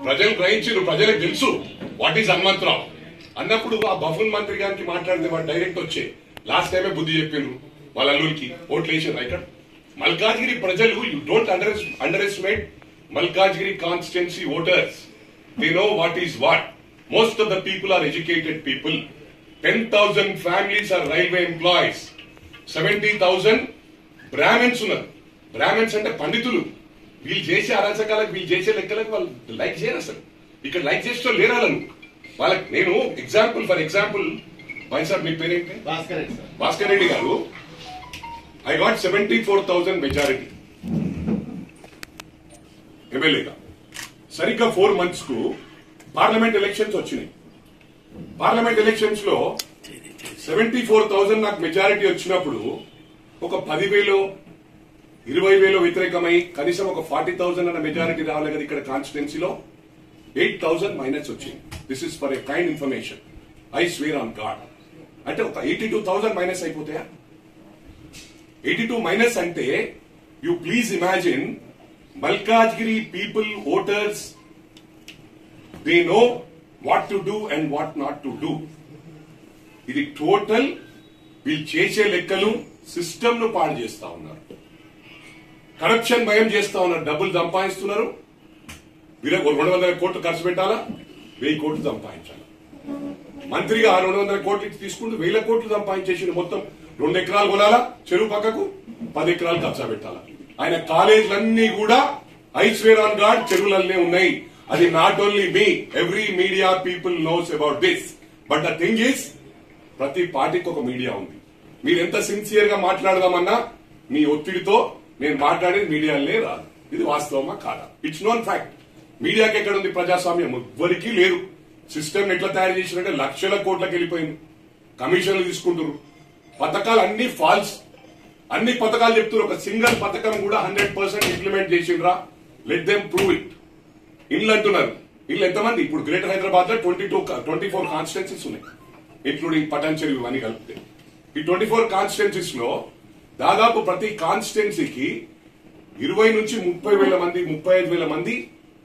ప్రజలు గ్రహించారు ప్రజలకు తెలుసు వాట్ ఈస్ హనుమంతరావు అన్నప్పుడు ఆ బఫున్ మంత్రి గారికి మాట్లాడితే వాడు డైరెక్ట్ వచ్చే లాస్ట్ టైమే బుద్ధి చెప్పిండ్రు వాళ్ళ అల్లుడికి ఓట్లు వేసారు ఇక్కడ మల్కాజ్గిరి ప్రజలు you don't under underestimate Malkajgiri constituency voters they know what is what most of the people are educated people ten thousand families are railway employees seventy thousand brahmins ఉన్నారు బ్రాహ్మిన్స్ అంటే పండితులు వీళ్ళు చేసే అరాచకాలకు వీళ్ళు చేసే లెక్కలకు వాళ్ళు లైక్ చేయరు అసలు ఇక్కడ లైక్ చేసే లేరు వాళ్ళను వాళ్ళకి నేను ఎగ్జాంపుల్ ఫర్ ఎగ్జాంపుల్ భాయ్ సార్ మీ పేరేంటి Bhaskar Reddy sir Bhaskar Reddy garu I got seventy four thousand majority ఎమ్మెల్యేగా సరిగ్గా ఫోర్ మంత్స్ కు పార్లమెంట్ ఎలక్షన్స్ వచ్చినాయి పార్లమెంట్ ఎలక్షన్స్ లో సెవెంటీ ఫోర్ థౌసండ్ నాకు మెజారిటీ వచ్చినప్పుడు ఒక పదివేలు ఇరవై వేలు వ్యతిరేకమై కనీసం ఒక ఫార్టీ థౌసండ్ అన్న మెజారిటీ రావాలి కదా ఇక్కడ కాన్స్టిట్యున్సీలో ఎయిట్ థౌసండ్ మైనస్ వచ్చింది this is for a kind information I swear on god అంటే ఒక ఎయిటీ టూ థౌసండ్ మైనస్ అయిపోతాయా ఎయిటీ టూ మైనస్ అంటే you please imagine Malkajgiri people voters they know what to do and what not to do ఇది total వీళ్ళు చేసే లెక్కలు system ను పాడు చేస్తా ఉన్నారు కరప్షన్ భయం చేస్తా ఉన్నారు డబ్బులు సంపాదిస్తున్నారు వీళ్ళ రెండు వందల కోట్లు ఖర్చు పెట్టాలా వెయ్యి కోట్లు సంపాదించాలి మంత్రిగా రెండు వందల కోట్లు ఇచ్చి తీసుకుంటూ వేల కోట్లు సంపాదించేసి మొత్తం రెండు ఎకరాలు కొనాలా చెరువు పక్కకు పది ఎకరాలు ఖర్చు పెట్టాలా ఆయన కాలేజీలన్నీ కూడా ఐశ్వేర్ ఆన్ గాడ్ చెరువులన్నీ ఉన్నాయి అది not only me every media people knows about this but the thing is ప్రతి పార్టీకి ఒక మీడియా ఉంది మీరు ఎంత సిన్సియర్ గా మాట్లాడదామన్నా మీ ఒత్తిడితో నేను మాట్లాడేది మీడియాలనే రాదు ఇది వాస్తవమా కాదా ఇట్స్ నోన్ ఫ్యాక్ట్ మీడియాకి ఎక్కడ ఉంది ప్రజాస్వామ్యం ఎవ్వరికీ లేదు సిస్టమ్ ఎట్లా తయారు చేసినట్టే లక్షల కోట్లకు వెళ్ళిపోయింది కమిషన్లు తీసుకుంటారు పథకాలు అన్ని ఫాల్స్ అన్ని పథకాలు చెప్తున్నారు ఒక సింగిల్ పథకం కూడా హండ్రెడ్ పర్సెంట్ ఇంప్లిమెంట్ చేసిండ్రా లెట్ దెమ్ ప్రూవ్ ఇట్ ఇల్లు అంటున్నారు ఇల్లు ఎంతమంది ఇప్పుడు గ్రేటర్ హైదరాబాద్ లో twenty two twenty four constituencies ఉన్నాయి ఇంక్లూడింగ్ పటాన్చెరు ఇవన్నీ కలిపితే ఈ ట్వంటీ ఫోర్ కాన్స్టిట్యున్సీస్ లో దాదాపు ప్రతి కాన్స్టిట్యున్సీకి ఇరవై నుంచి ముప్పై వేల మంది ముప్పై ఐదు వేల మంది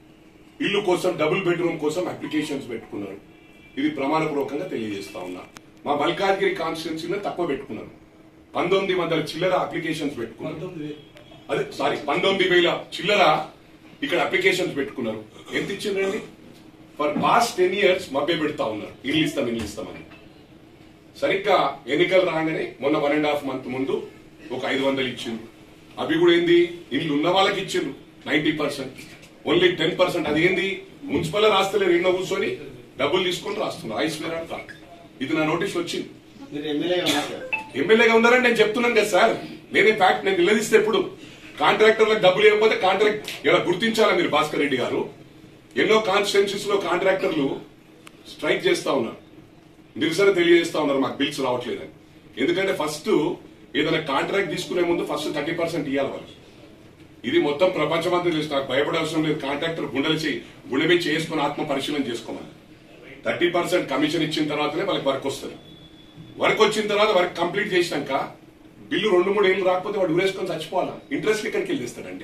ఇల్లు కోసం డబుల్ బెడ్రూమ్ కోసం అప్లికేషన్స్ పెట్టుకున్నారు ఇది ప్రమాణపూర్వకంగా తెలియజేస్తా ఉన్నా మా మల్కాజ్గిరి కాన్స్టిట్యున్సీలో తక్కువ పెట్టుకున్నారు పంతొమ్మిది వందల చిల్లర అప్లికేషన్స్ పెట్టుకున్నారు అదే సారీ పంతొమ్మిది వేల చిల్లర ఇక్కడ అప్లికేషన్స్ పెట్టుకున్నారు ఎంత ఇచ్చిండ్రండి ఫర్ పాస్ట్ టెన్ ఇయర్స్ మభ్య పెడతా ఉన్నారు ఇల్లు ఇస్తాం ఇల్లు ఇస్తామని సరిగ్గా ఎన్నికలు రాగానే మొన్న వన్ అండ్ హాఫ్ మంత్ ముందు ఒక ఐదు వందలు ఇచ్చిండ్రు అవి కూడా ఏంది ఇల్లు ఉన్న వాళ్ళకి ఇచ్చిండ్రు ninety percent only ten percent అది ఏంది మున్సిపల్ రాస్తలేరు ఎన్నో కూర్చొని డబ్బులు తీసుకొని రాస్తున్నారు ఐశ్వర్య అంట ఇది నా నోటీస్ వచ్చింది మీరు ఎమ్మెల్యేగా ఉన్నారు సార్ ఎమ్మెల్యేగా ఉన్నారని నేను చెప్తున్నాను కదా సార్ నేనే ఫ్యాక్ట్ నేను నిలదీస్తే ఎప్పుడు కాంట్రాక్టర్లకు డబ్బులు ఇవ్వకపోతే కాంట్రాక్ట్ ఇలా గుర్తించాలా మీరు భాస్కర్ రెడ్డి గారు ఎన్నో కాన్స్టిట్యున్సీస్ లో కాంట్రాక్టర్లు స్ట్రైక్ చేస్తా ఉన్నారు నిరసన తెలియజేస్తా ఉన్నారు మాకు బిల్స్ రావట్లేదని ఎందుకంటే ఫస్ట్ ఏదైనా కాంట్రాక్ట్ తీసుకునే ముందు ఫస్ట్ థర్టీ పర్సెంట్ ఇవ్వాలి వాళ్ళు ఇది మొత్తం ప్రపంచమంతా తెలుసు నాకు భయపడాల్సిన లేదు కాంట్రాక్టర్ గుండెలు చేయి గుండె మీద చేసుకుని ఆత్మ పరిశీలన చేసుకోమని థర్టీ పర్సెంట్ కమిషన్ ఇచ్చిన తర్వాతనే వాళ్ళకి వర్క్ వస్తుంది వర్క్ వచ్చిన తర్వాత వర్క్ కంప్లీట్ చేసినాక బిల్లు రెండు మూడు ఏళ్ళు రాకపోతే వాడు ఉరేసుకొని చచ్చిపోవాలా ఇంట్రెస్ట్ ఎక్కడికి వెళ్ళి ఇస్తాడండి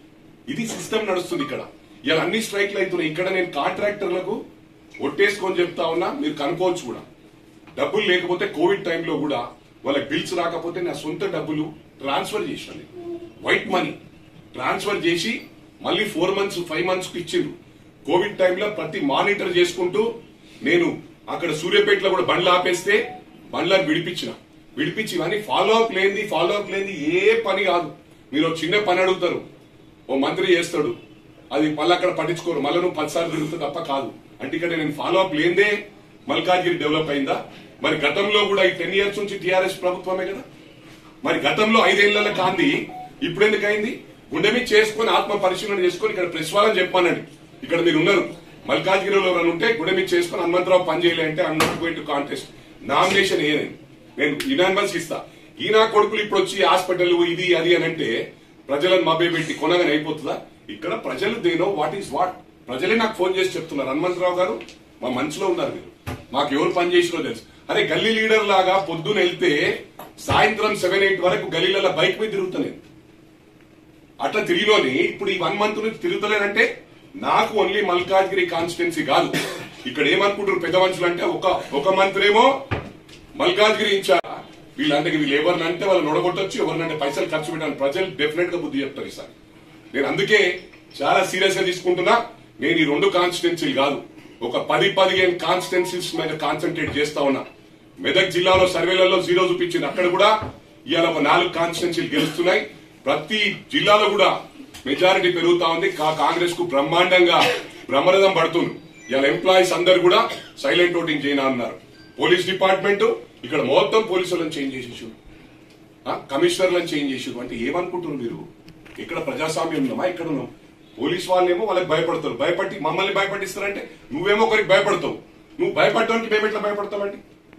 ఇది సిస్టమ్ నడుస్తుంది ఇక్కడ ఇలా అన్ని స్ట్రైక్లు అవుతున్నాయి ఇక్కడ నేను కాంట్రాక్టర్లకు ఒట్టేసుకొని చెప్తా ఉన్నా మీరు కనుక్కోవచ్చు కూడా డబ్బులు లేకపోతే కోవిడ్ టైంలో కూడా వాళ్ళకి బిల్స్ రాకపోతే నా సొంత డబ్బులు ట్రాన్స్ఫర్ చేసినాను వైట్ మనీ ట్రాన్స్ఫర్ చేసి మళ్ళీ ఫోర్ మంత్స్ ఫైవ్ మంత్స్ కు ఇచ్చిండ్రు కోవిడ్ టైంలో ప్రతి మానిటర్ చేసుకుంటూ నేను అక్కడ సూర్యాపేటలో కూడా బండ్లు ఆపేస్తే బండ్లను విడిపించిన విడిపించి ఇవన్నీ ఫాలో అప్ లేనిది ఫాలో అప్ లేనిది ఏ పని కాదు మీరు ఒక చిన్న పని అడుగుతారు ఓ మంత్రి చేస్తాడు అది మళ్ళీ అక్కడ పట్టించుకోరు మళ్ళీ నువ్వు పదిసార్లు తిరుగుతా తప్ప కాదు అంటే ఇక్కడ నేను ఫాలో అప్ లేదే మల్కాజ్గిరి డెవలప్ అయిందా మరి గతంలో కూడా ఈ టెన్ ఇయర్స్ నుంచి టీఆర్ఎస్ ప్రభుత్వమే కదా మరి గతంలో ఐదేళ్ల కాంది ఇప్పుడు ఎందుకు అయింది గుండె మీద చేసుకుని ఆత్మ పరిశీలన చేసుకుని ఇక్కడ ప్రెస్ వాళ్ళని చెప్పానండి ఇక్కడ మీరు ఉన్నారు మల్కాజ్గిరిలో ఎవరైనా ఉంటే గుండె మీద చేసుకుని హనుమంతరావు పని చేయలే అంటే I'm not going to contest nomination ఏ నేను యునానిమస్ ఇస్తా ఈ నా కొడుకులు ఇప్పుడు వచ్చి హాస్పిటల్ ఇది అది అని అంటే ప్రజలను మభ్య పెట్టి కొనగానే అయిపోతుందా ఇక్కడ ప్రజలు దేనో వాట్ ఈస్ వాట్ ప్రజలే నాకు ఫోన్ చేసి చెప్తున్నారు హనుమంతరావు గారు మా మనసులో ఉన్నారు మీరు మాకు ఎవరు పని చేసినో తెలుసు అరే గల్లీ లీడర్ లాగా పొద్దున వెళ్తే సాయంత్రం సెవెన్ ఎయిట్ వరకు గల్లీలలో బైక్ మీద తిరుగుతాను అట్లా తిరిగిలోని ఇప్పుడు ఈ వన్ మంత్ నుంచి తిరుగుతలేనంటే నాకు ఓన్లీ మల్కాజ్గిరి కాన్స్టిట్యున్సీ కాదు ఇక్కడ ఏమనుకుంటారు పెద్ద మనుషులు అంటే ఒక ఒక మంత్రి ఏమో మల్కాజ్గిరి ఇన్ఛార్జ్ వీళ్ళంటే వీళ్ళు ఎవరిని అంటే వాళ్ళు నొడగొట్టొచ్చు ఎవరినంటే పైసలు ఖర్చు పెట్టాలని ప్రజలు డెఫినెట్ గా బుద్ధి చెప్తారు ఈసారి నేను అందుకే చాలా సీరియస్ గా తీసుకుంటున్నా నేను ఈ రెండు కాన్స్టిట్యున్సీలు కాదు ఒక పది పదిహేను కాన్స్టిట్యున్సీస్ మీద కాన్సన్ట్రేట్ చేస్తా ఉన్నా మెదక్ జిల్లాలో సర్వేలలో జీరో చూపించింది అక్కడ కూడా ఇవాళ ఒక నాలుగు కాన్స్టిట్యున్సీలు గెలుస్తున్నాయి ప్రతి జిల్లాలో కూడా మెజారిటీ పెరుగుతా ఉంది కా- కాంగ్రెస్ కు బ్రహ్మాండంగా బ్రహ్మరథం పడుతుంది ఇవాళ ఎంప్లాయీస్ అందరు కూడా సైలెంట్ ఓటింగ్ చేయనా అన్నారు పోలీస్ డిపార్ట్మెంట్ ఇక్కడ మొత్తం పోలీసులను చేంజ్ చేసేసారు ఆ, కమిషనర్లను చేంజ్ చేసారు అంటే ఏమనుకుంటున్నారు మీరు ఇక్కడ ప్రజాస్వామ్యం ఉన్నామా ఇక్కడ ఉన్నాం పోలీస్ వాళ్ళేమో వాళ్ళకి భయపడతారు భయపడి మమ్మల్ని భయపడిస్తారంటే నువ్వేమో ఒకరికి భయపడతావు నువ్వు భయపడటానికి మేము ఎట్లా భయపడతామండి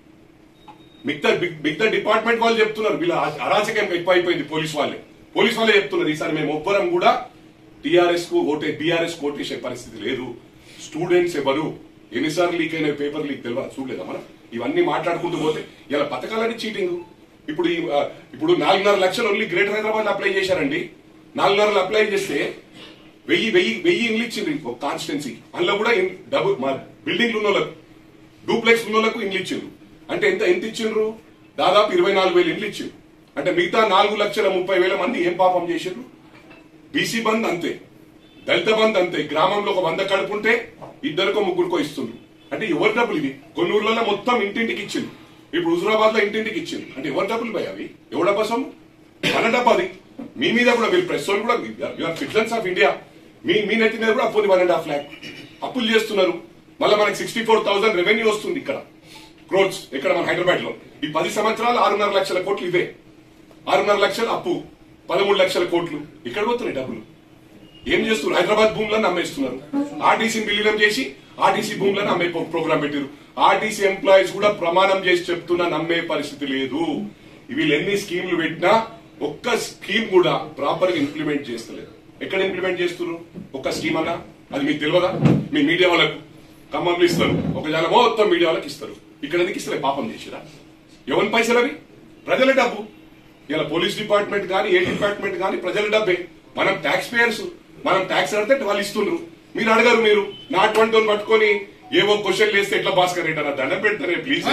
మిగతా మిగతా డిపార్ట్మెంట్ వాళ్ళు చెప్తున్నారు వీళ్ళ అరాచకం ఎక్కువ అయిపోయింది పోలీస్ వాళ్ళే పోలీస్ వాళ్ళే చెప్తున్నారు ఈసారి మేము ఒవ్వరం కూడా టీఆర్ఎస్ కు ఓటే బీఆర్ఎస్ కు ఓటేసే పరిస్థితి లేదు స్టూడెంట్స్ ఎవరు ఎన్నిసార్లు లీక్ అయిన పేపర్ లీక్ తెలియదు చూడలేదా మనం ఇవన్నీ మాట్లాడుకుంటూ పోతే ఇలా పథకాలని చీటింగ్ ఇప్పుడు ఈ, ఆ, ఇప్పుడు నాలుగున్నర లక్షలు ఓన్లీ గ్రేటర్ హైదరాబాద్ అప్లై చేశారండి నాలుగున్నరలు అప్లై చేస్తే వెయ్యి వెయ్యి వెయ్యి ఇండ్లు ఇచ్చింది ఒక కాన్స్టిట్యున్సీ అందులో కూడా ఇన్- డబుల్ మా బిల్డింగ్లు ఉన్న వాళ్ళకు డూప్లెక్స్ ఉన్న వాళ్ళకు ఇండ్లు ఇచ్చిండ్రు అంటే ఎంత ఎంత ఇచ్చిండ్రు దాదాపు ఇరవై నాలుగు వేలు ఇండ్లు ఇచ్చిండ్రు అంటే మిగతా నాలుగు లక్షల ముప్పై వేల మంది ఏం పాపం చేసిండ్రు బీసీ బంద్ అంతే దళిత బంద్ అంతే గ్రామంలో ఒక వంద కడుపుంటే ఇద్దరికో ముగ్గురికో ఇస్తుండ్రు అంటే ఎవరి డబ్బులు ఇవి కొన్ని ఊర్లలో మొత్తం ఇంటింటికి ఇచ్చింది ఇప్పుడు హుజురాబాద్ లో ఇంటింటికి ఇచ్చింది అంటే ఎవరి డబ్బులు పోయి అవి ఎవడ కోసం మన డబ్బు అది మీ మీద కూడా మీరు ప్రెస్ వాళ్ళు కూడా యూఆర్ సిటిజన్స్ ఆఫ్ ఇండియా మీ మీ నెత్తి మీద కూడా అప్పు ఉంది వన్ అండ్ హాఫ్ ల్యాక్ అప్పులు చేస్తున్నారు మళ్ళీ మనకి సిక్స్టీ ఫోర్ థౌసండ్ రెవెన్యూ వస్తుంది ఇక్కడ క్రోడ్స్ ఇక్కడ మన హైదరాబాద్ లో ఈ పది సంవత్సరాలు ఆరున్నర లక్షల కోట్లు ఇవే ఆరున్నర లక్షల అప్పు పదమూడు లక్షల కోట్లు ఇక్కడ పోతున్నాయి డబ్బులు ఏం చేస్తున్నారు హైదరాబాద్ భూములను అమ్మేస్తున్నారు ఆర్టీసీని విలీనం చేసి ఆర్టీసీ భూములను అమ్మే ప్రో- ప్రోగ్రామ్ పెట్టారు ఆర్టీసీ ఎంప్లాయీస్ కూడా ప్రమాణం చేసి చెప్తున్నా నమ్మే పరిస్థితి లేదు వీళ్ళు ఎన్ని స్కీమ్లు పెట్టినా ఒక్క స్కీమ్ కూడా ప్రాపర్ గా ఇంప్లిమెంట్ చేస్తలేదు ఎక్కడ ఇంప్లిమెంట్ చేస్తున్నారు ఒక్క స్కీమ్ అన్నా అది మీకు తెలియదా మీ మీడియా వాళ్ళకు ఖమ్మంలో ఇస్తారు ఒక జాల మొత్తం మీడియా వాళ్ళకి ఇస్తారు ఇక్కడ ఎందుకు ఇస్తారు పాపం చేసిరా ఎవరి పైసలు అవి ప్రజల డబ్బు ఇలా పోలీస్ డిపార్ట్మెంట్ కానీ ఏ డిపార్ట్మెంట్ కానీ ప్రజల డబ్బే మనం ట్యాక్స్ పేయర్స్ మనం ట్యాక్స్ కడితే వాళ్ళు ఇస్తుండ్రు మీరు అడగరు మీరు నా అటువంటి వాళ్ళని పట్టుకొని ఏవో క్వశ్చన్లు వేస్తే ఎట్లా భాస్కర్ రెడ్డి అన్న దండం పెడతారే ప్లీజ్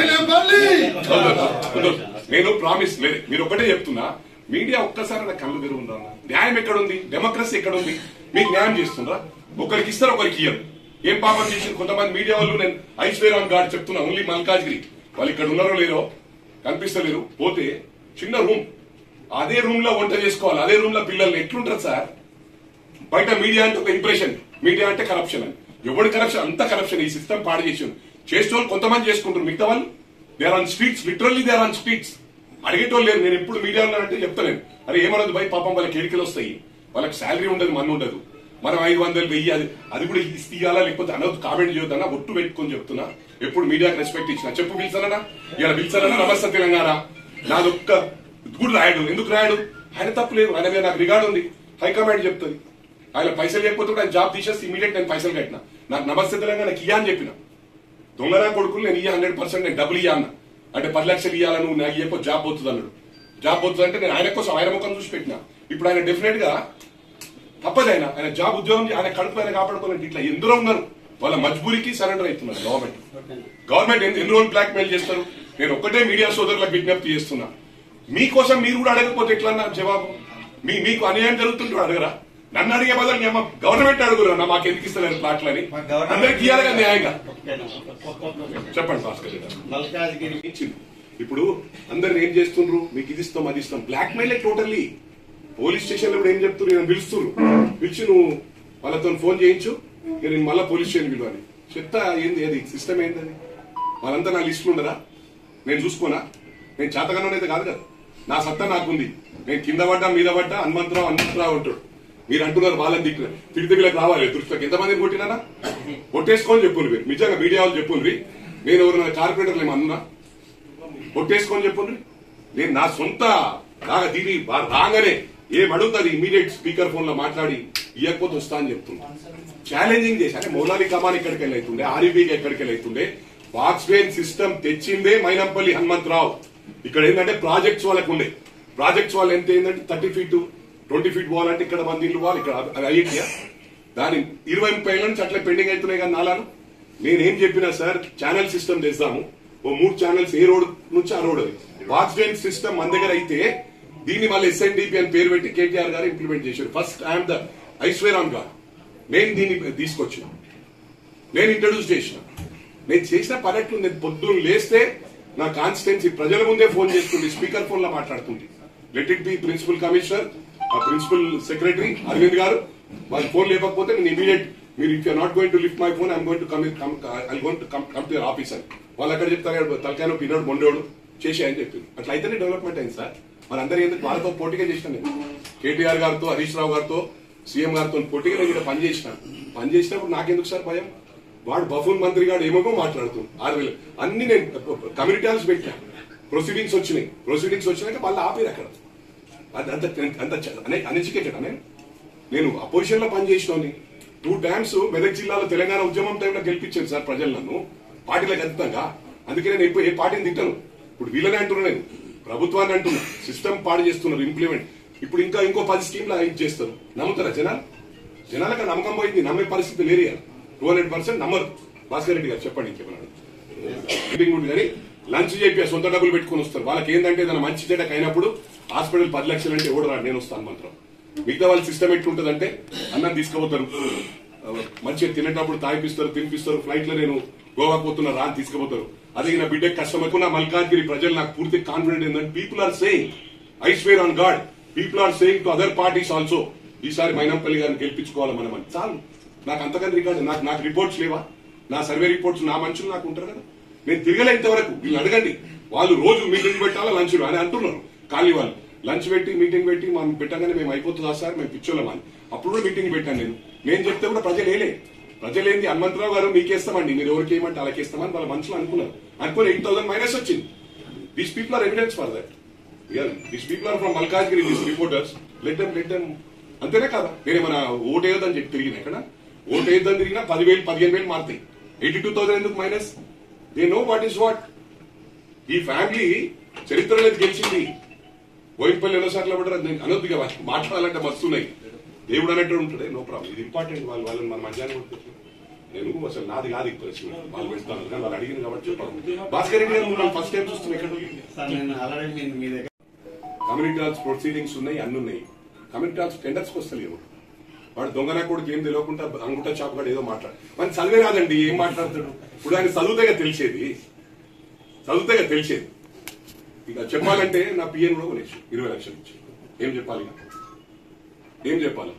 నేను ప్రామిస్ లేదు మీరు ఒకటే చెప్తున్నా మీడియా ఒక్కసారి నా కళ్ళు తెరుగుందా న్యాయం ఎక్కడ ఉంది డెమోక్రసీ ఎక్కడ ఉంది మీకు న్యాయం చేస్తుండ్రా ఒకరికి ఇస్తారు ఒకరికి ఇయ్యరు ఏం పాపం చేసి కొంతమంది మీడియా వాళ్ళు నేను ఐశ్వర్యాన్ గారు చెప్తున్నా ఓన్లీ మల్కాజ్గిరి వాళ్ళు ఇక్కడ ఉన్నారో లేరో కనిపిస్తలేరు పోతే చిన్న రూమ్ అదే రూమ్ లో వంట చేసుకోవాలి అదే రూమ్ లో పిల్లలు ఎట్లుంటారు సార్ బయట మీడియా అంటే ఒక ఇంప్రెషన్ మీడియా అంటే కరప్షన్ అని ఎవడి కరప్షన్ అంత కరప్షన్ ఈ సిస్టమ్ పాడు చేసింది చేసేవాళ్ళు కొంతమంది చేసుకుంటారు మిగతా వాళ్ళు they are on streets literally they are on streets అడిగేటోళ్ళు లేరు నేను ఎప్పుడు మీడియాలో అంటే చెప్తలేను అరే ఏమన్నది భయ్ పాపం వాళ్ళకి ఎడికలు వస్తాయి వాళ్ళకి శాలరీ ఉండదు మన ఉండదు మనం ఐదు వందలు వెయ్యి అది అది కూడా ఇస్తే ఇయ్యాలా లేకపోతే అనవద్దు కామెంట్ చేయొద్దన్నా ఒట్టు పెట్టుకొని చెప్తున్నా ఎప్పుడు మీడియాకి రెస్పెక్ట్ ఇచ్చిన చెప్పు పిలిచానన్నా ఇలా పిలిచానన్నా నమస్తే తెలంగాణ నాదొక్క కూడా రాయడు ఎందుకు రాయడు ఆయన తప్పులేదు ఆయన మీద నాకు రిగార్డ్ ఉంది హైకమాండ్ చెప్తుంది ఆయన పైసలు లేకపోతే కూడా ఆయన జాబ్ తీసేసి ఇమీడియట్ నేను పైసలు కట్టిన నాకు నమస్తే తెలంగాణ నాకు ఇయ్యా అని చెప్పిన దొంగరా కొడుకులు నేను ఇయ్య హండ్రెడ్ పర్సెంట్ నేను డబ్బులు ఇయ్యా అన్న అంటే పది లక్షలు ఇయ్యాలని నువ్వు నాకు ఇయ్యకో జాబ్ పోతుంది అన్నాడు జాబ్ పోతుంది అంటే నేను ఆయన కోసం ఆయన ముఖం చూసి పెట్టిన ఇప్పుడు ఆయన డెఫినెట్ గా తప్పదు ఆయన ఆయన జాబ్ ఉద్యోగం చే- ఆయన కడుపు ఆయన కాపాడుకోవాలంటే ఇట్లా ఎందరో ఉన్నారు వాళ్ళ మజ్బూరికి సరెండర్ అవుతున్నారు గవర్నమెంట్ గవర్నమెంట్ ఎన్ని- ఎన్ని రోజులు బ్లాక్ మెయిల్ చేస్తారు నేను ఒక్కటే మీడియా సోదరులకు విజ్ఞప్తి చేస్తున్నా మీకోసం మీరు కూడా అడగకపోతే ఎట్లా అన్నారు జవాబు మీ మీకు అన్యాయం జరుగుతుంటే అడగరా నన్ను అడిగే బదులు మీ అమ్మ గవర్నమెంట్ అడుగురా నా మాకు ఎందుకు ఇస్తలేదు ప్లాట్లని అందరికి ఇవ్వాలి కదా న్యాయంగా చెప్పండి భాస్కర్ రెడ్డి గారు. మల్కాజ్గిరి ఇచ్చింది ఇప్పుడు అందరు ఏం చేస్తుండ్రు మీకు ఇది ఇస్తాం అది ఇస్తాం blackmail totally police station లో కూడా ఏం చెప్తున్నారు నేను పిలుస్తున్నారు పిలిచి నువ్వు వాళ్ళతో ఫోన్ చేయించు ఇక నేను మళ్ళీ పోలీస్ స్టేషన్ పిలువని చెత్త ఏంది అది సిస్టమ్ ఏంది అది వాళ్ళంతా నా లిస్టులు ఉండరా నేను చూసుకోనా నేను చేతగానో అయితే కాదు కదా నా సత్తా నాకుంది నేను కింద పడ్డా మీద పడ్డా హనుమంతరావు హనుమంతరావు ఉంటాడు మీరు అంటున్నారు వాళ్ళని దిక్కు తిరిగి దగ్గరకు రావాలి దృష్టికి ఎంతమందిని కొట్టినానా కొట్టేసుకొని చెప్పుండ్రి మీరు నిజంగా మీడియా వాళ్ళు చెప్పుండ్రి నేను ఎవరైనా కార్పొరేటర్లు ఏమన్నా కొట్టేసుకొని చెప్పుండ్రి నేను నా సొంత రాగా దీని రాగానే ఏం అడుగుతుంది ఇమీడియట్ స్పీకర్ ఫోన్ లో మాట్లాడి ఇవ్వకపోతే వస్తా అని చెప్తున్నా ఛాలెంజింగ్ చేసి అంటే మౌలాలి కమాన్ ఎక్కడికి వెళ్ళి అవుతుండే ఆర్ఈబీకి ఎక్కడికి వెళ్ళి అవుతుండే బాక్స్వేన్ సిస్టమ్ తెచ్చిందే మైనంపల్లి హనుమంతరావు ఇక్కడ ఏంటంటే ప్రాజెక్ట్స్ వాళ్ళకు ఉండే ప్రాజెక్ట్స్ వాళ్ళు ఎంత ఏంటంటే థర్టీ ఫీట్ ట్వంటీ ఫీట్ పోవాలంటే ఇక్కడ మంది ఇల్లు పోవాలి ఇక్కడ అది అయ్యేటియా దాని ఇరవై ముప్పై ఏళ్ళ నుంచి అట్లా పెండింగ్ అవుతున్నాయి కానీ నాలాను నేనేం చెప్పినా సార్ ఛానల్ సిస్టమ్ తెస్తాము ఓ మూడు ఛానల్స్ ఏ రోడ్ నుంచి ఆ రోడ్ వాచ్డెన్ సిస్టమ్ మన దగ్గర అయితే దీన్ని మళ్ళీ ఎస్ఎన్డిపి అని పేరు పెట్టి కేటీఆర్ గారు ఇంప్లిమెంట్ చేశారు ఫస్ట్ ఐఎమ్ ద ఐశ్వర్య ఆన్ గాడ్ నేను దీన్ని తీసుకొచ్చిన నేను ఇంట్రడ్యూస్ చేసిన నేను చేసిన పని ఎట్లుంది నేను పొద్దున్న లేస్తే నా కాన్స్టిట్యున్సీ ప్రజల ముందే ఫోన్ చేస్తుంది స్పీకర్ ఫోన్ లో మాట్లాడుతుంది let it be principal commissioner ఆ ప్రిన్సిపల్ సెక్రటరీ అరవింద్ గారు వాళ్ళ ఫోన్ లేకపోతే నేను ఇమీడియట్ మీరు if you're not going to lift my phone I'm going to come I going to come come to your officer వాళ్ళు అక్కడ చెప్తారు తలకాయను పిన్నోడు మొండోడు చేసేయని చెప్పింది అట్లా అయితేనే డెవలప్మెంట్ అయింది సార్ మరి అందరూ ఎందుకు వాళ్ళతో పోటీగా చేసిన నేను కేటీఆర్ గారితో హరీష్ రావు గారితో సీఎం గారితో పోటీగా నేను ఇక్కడ పని చేసిన పని చేసినప్పుడు నాకెందుకు సార్ భయం వాడు బఫూన్ మంత్రి గారు ఏమేమో మాట్లాడుతూ ఆరు వేలు అన్ని నేను కమ్యూనిటీ హాల్స్ పెట్టా ప్రొసీడింగ్స్ వచ్చినాయి ప్రొసీడింగ్స్ వచ్చినాక మళ్ళీ ఆపేరు అక్కడ అది అంత అంత అన్ఎడ్యుకేటెడ్ నేను నేను అపోజిషన్ లో పనిచేసినోని టూ టైమ్స్ మెదక్ జిల్లాలో తెలంగాణ ఉద్యమం టైంలో గెలిపించాను సార్ ప్రజలు నన్ను పార్టీలకు ఖచ్చితంగా అందుకే నేను ఎప్పుడు ఏ పార్టీని తిట్టాను ఇప్పుడు వీళ్ళనే అంటున్నా నేను ప్రభుత్వాన్ని అంటున్నా సిస్టమ్ పాడు చేస్తున్నారు ఇంప్లిమెంట్ ఇప్పుడు ఇంకా ఇంకో పది స్కీమ్లు ఇది చేస్తారు నమ్ముతారా జనాలు జనాలకు ఆ నమ్మకం పోయింది నమ్మే పరిస్థితి లేరు టూ హండ్రెడ్ పర్సెంట్ నమ్మరు భాస్కర్ రెడ్డి గారు చెప్పండి ఇంకేమన్నాడు మీటింగ్ ఉంటుంది కానీ లంచ్ చెప్పి సొంత డబ్బులు పెట్టుకుని వస్తారు వాళ్ళకి ఏంటంటే ఏదైనా మంచి చెడ్డకు అయినప్పుడు హాస్పిటల్ పది లక్షలు అంటే ఎవడు రాడు నేను వస్తాను మాత్రం మిగతా వాళ్ళ సిస్టమ్ ఎట్లుంటదంటే అన్నం తీసుకుపోతారు మంచిగా తినేటప్పుడు తాగిపిస్తారు తినిపిస్తారు ఫ్లైట్ లో నేను గోవా పోతున్నా రాని తీసుకుపోతారు అదే నా బిడ్డ కష్టమకు నా మల్కాజ్గిరి ప్రజలు నాకు పూర్తి కాన్ఫిడెంట్ ఏంటంటే people are saying I swear on god people are saying to other parties also ఈసారి మైనంపల్లి గారిని గెలిపించుకోవాలి మనం అని చాలు నాకు అంతకన్నా రికార్డు నాకు నాకు రిపోర్ట్స్ లేవా నా సర్వే రిపోర్ట్స్ నా మనుషులు నాకు ఉంటారు కదా నేను తిరగలే ఇంతవరకు వీళ్ళు అడగండి వాళ్ళు రోజు మీటింగ్ పెట్టాలా లంచ్ అని అంటున్నారు ఖాళీ వాళ్ళు లంచ్ పెట్టి మీటింగ్ పెట్టి మనం పెట్టగానే మేము అయిపోతుందా సార్ మేము పిచ్చోళ్ళం అని అప్పుడు కూడా మీటింగ్ పెట్టాను నేను నేను చెప్తే కూడా ప్రజలు ఏలే ప్రజలేంది హనుమంతరావు గారు మీకేస్తామండి మీరు ఎవరికి ఏమంటే అలాకేస్తామని వాళ్ళ మనుషులు అనుకున్నారు అనుకుని ఎయిట్ థౌసండ్ మైనస్ వచ్చింది these people are evidence for that these people are from Malkajgiri these reporters let them let them అంతేనే కదా నేనేమన్నా ఓటేయొద్దని చెప్పి తిరిగిన ఎక్కడ ఓటేయొద్దని తిరిగినా పదివేలు పదిహేను వేలు మారుతాయి ఎయిటీ టూ థౌసండ్ ఎందుకు minus they know what is what ఈ ఫ్యామిలీ చరిత్రలో గెలిచింది బోయినపల్లి ఎన్నోసార్లు పడ్డారు నేను అనొద్దుగా వాళ్ళకి మాట్లాడాలంటే మస్తున్నాయి దేవుడు అన్నట్టు ఉంటాడే నో ప్రాబ్లం ఇది ఇంపార్టెంట్ వాళ్ళు వాళ్ళని మన మధ్యాహ్నం కొట్టుకోవచ్చు నేను అసలు నాది కాదు ఈ ప్రశ్న వాళ్ళు పెడతాను కానీ వాళ్ళు అడిగింది కాబట్టి చెప్పాను భాస్కర్ రెడ్డి గారు మనం ఫస్ట్ టైం చూస్తున్నాం ఎక్కడ సార్ నేను ఆల్రెడీ మీ మీ దగ్గర కమ్యూనిటీ హాల్స్ ప్రొసీడింగ్స్ ఉన్నాయి అన్ని ఉన్నాయి కమ్యూనిటీ హాల్స్ టెండర్స్ వస్తలేవు వాడు దొంగన కొడుకు ఏం తెలియకుండా అంగుట చాపుగాడు ఏదో మాట్లాడు మన చదివే రాదండి ఏం మాట్లాడతాడు ఇప్పుడు ఆయన చదువుతేగా తెలిసేది చదువుతేగా తెలిసేది ఇక చెప్పాలంటే నా పిఎన్ కూడా కొనేసి ఇరవై లక్షలు ఇచ్చి ఏం చెప్పాలి ఇక? ఏం చెప్పాలి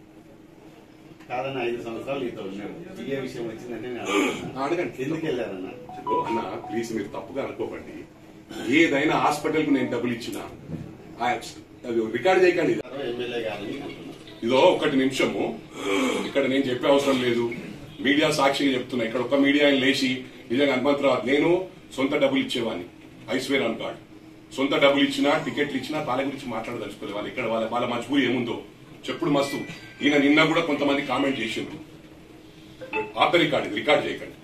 కాదన్న ఐదు సంవత్సరాలు నీతో ఉన్నాడు ఏ విషయం వచ్చిందంటే నేను అడుగుతున్నా. అడగండి ఎందుకు వెళ్ళారన్న ఓ అన్న ప్లీజ్ మీరు తప్పుగా అనుకోకండి ఏదైనా హాస్పిటల్ కు నేను డబ్బులు ఇచ్చినా ఆ అది రికార్డ్ చేయకండి ఎమ్మెల్యే గారిని అంటున్నా ఇదో ఒకటి నిమిషము ఇక్కడ నేను చెప్పే అవసరం లేదు మీడియా సాక్షిగా చెప్తున్నా ఇక్కడ ఒక మీడియా ఆయన లేచి నిజంగా హనుమంతరావు నేను సొంత డబ్బులు ఇచ్చేవాడిని ఐస్వేర్ ఆన్ కార్డ్ సొంత డబ్బులు ఇచ్చినా టికెట్లు ఇచ్చినా వాళ్ళ గురించి మాట్లాడదలుచుకోలేదు వాళ్ళు ఇక్కడ వాళ్ళ వాళ్ళ మజబూరి ఏముందో చెప్పుడు మస్తు ఈయన నిన్న కూడా కొంతమంది కామెంట్ చేసిండ్రు ఆప రికార్డ్ ఇది రికార్డ్ చేయకండి